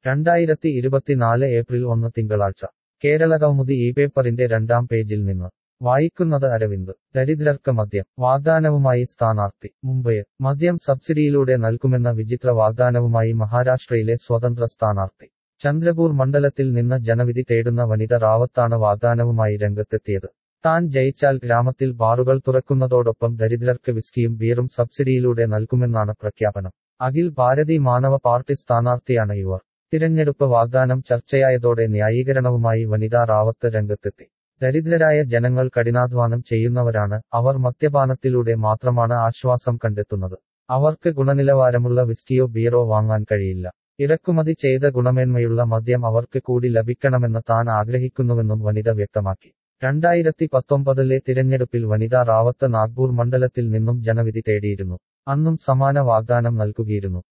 രണ്ടായിരത്തി ഇരുപത്തിനാല് ഏപ്രിൽ ഒന്ന് തിങ്കളാഴ്ച കേരളകൗമുദി ഈ പേപ്പറിന്റെ രണ്ടാം പേജിൽ നിന്ന് വായിക്കുന്നത് അരവിന്ദ് ദരിദ്രർക്ക് മദ്യം വാഗ്ദാനവുമായി സ്ഥാനാർത്ഥി മുംബൈ മദ്യം സബ്സിഡിയിലൂടെ നൽകുമെന്ന വിചിത്ര വാഗ്ദാനവുമായി മഹാരാഷ്ട്രയിലെ സ്വതന്ത്ര സ്ഥാനാർത്ഥി ചന്ദ്രപൂർ മണ്ഡലത്തിൽ നിന്ന് ജനവിധി തേടുന്ന വനിത റാവത്താണ് വാഗ്ദാനവുമായി രംഗത്തെത്തിയത് താൻ ജയിച്ചാൽ ഗ്രാമത്തിൽ ബാറുകൾ തുറക്കുന്നതോടൊപ്പം ദരിദ്രർക്ക് വിസ്കിയും ബീറും സബ്സിഡിയിലൂടെ നൽകുമെന്നാണ് പ്രഖ്യാപനം അഖിൽ ഭാരതി മാനവ പാർട്ടി സ്ഥാനാർത്ഥിയാണ് ഇവർ തിരഞ്ഞെടുപ്പ് വാഗ്ദാനം ചർച്ചയായതോടെ ന്യായീകരണവുമായി വനിതാ റാവത്ത് രംഗത്തെത്തി ദരിദ്രരായ ജനങ്ങൾ കഠിനാധ്വാനം ചെയ്യുന്നവരാണ് അവർ മദ്യപാനത്തിലൂടെ മാത്രമാണ് ആശ്വാസം കണ്ടെത്തുന്നത് അവർക്ക് ഗുണനിലവാരമുള്ള വിസ്കിയോ ബീറോ വാങ്ങാൻ കഴിയില്ല ഇറക്കുമതി ചെയ്ത ഗുണമേന്മയുള്ള മദ്യം അവർക്ക് കൂടി ലഭിക്കണമെന്ന് താൻ ആഗ്രഹിക്കുന്നുവെന്നും വനിത വ്യക്തമാക്കി രണ്ടായിരത്തി പത്തൊമ്പതിലെ തിരഞ്ഞെടുപ്പിൽ വനിതാ റാവത്ത് നാഗ്പൂർ മണ്ഡലത്തിൽ നിന്നും ജനവിധി തേടിയിരുന്നു അന്നും സമാന വാഗ്ദാനം നൽകുകയിരുന്നു